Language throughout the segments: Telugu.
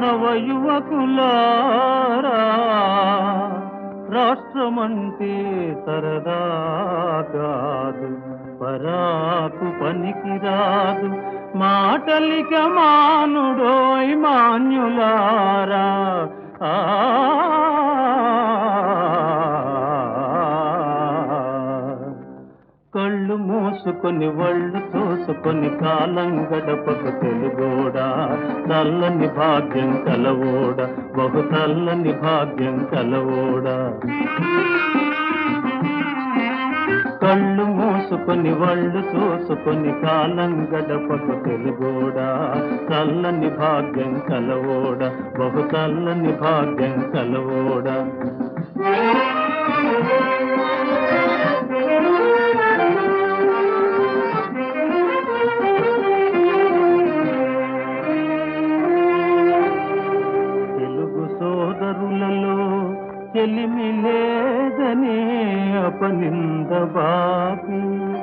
నవ యువకులారా రాష్ట్రమంటే సరదా కాదు పరాకు పనికిరాదు మాటలిక మానుడోయ్ మాన్యులారా ఆ కళ్ళు మూసుకొని వళ్ళు తోసుకొని కాలం గడపకు తెలుగోడా చల్లని భాగ్యం కలవోడ బహు చల్లని భాగ్యం కలవోడా కళ్ళు మూసుకొని వళ్ళు చూసుకొని కాలం గడపకు తెలుగోడా చల్లని భాగ్యం కలవోడ బహు చల్లని భాగ్యం కలవోడా తెలుగు సోదరులలో చెలిమి లేదని అపనింద బాపి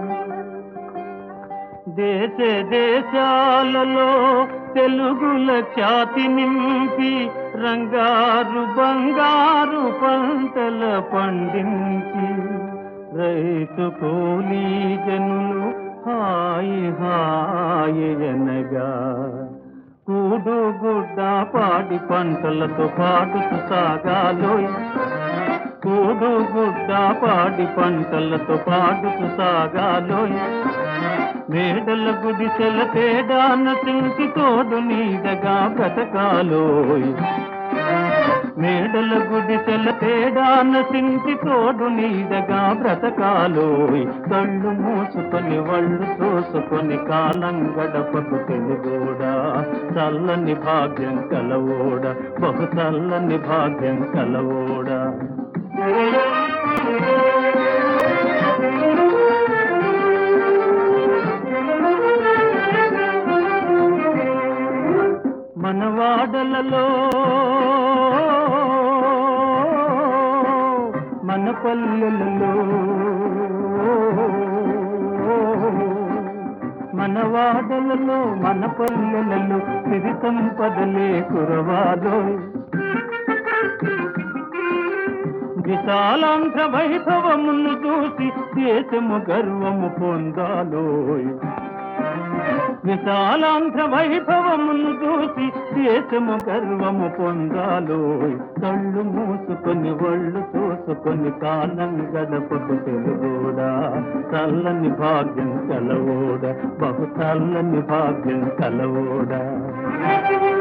దేశ దేశాలలో తెలుగుల ఖ్యాతి నింపి రంగారు బంగారు పంటల పండించి రైతు కూలీ జనులు హాయి హాయి అనగా కూడు గుడ్డ పాడి పంటలతో పాడుతూ సాగాలోయ్ కూడు గుడ్డ పాడి పంటలతో పాడుతూ సాగాలోయ్ మేడల గుడిసెల తేడాన సింకి తోడు నీడగా బ్రతకాలోయ్ మేడల గుడిసెల తేడాన సింకి తోడు నీడగా బ్రతకాలోయ్ కళ్ళు మూసుకొని వళ్ళు చూసుకొని కాలం గడపకు తెలుగోడా చల్లని భాగ్యం కలవోడ బహు చల్లని భాగ్యం కలవోడా మనవాడలలో మన పల్లెలలో మన వాడలలో మన పల్లెలలో సిరి సంపదలే కురవాలో విశాలాంధ్ర వైభవమును చూసి దేశము గర్వము పొందాలోయ్ విశాలాంధ్ర వైభవమును చూసి దేశము గర్వము పొందాలోయ్ కళ్ళు మూసుకొని ఒళ్ళు చూసుకొని కాలం గడపకు తెలుగోడా చల్లని భాగ్యం కలవోడ బహు చల్లని భాగ్యం కలవోడా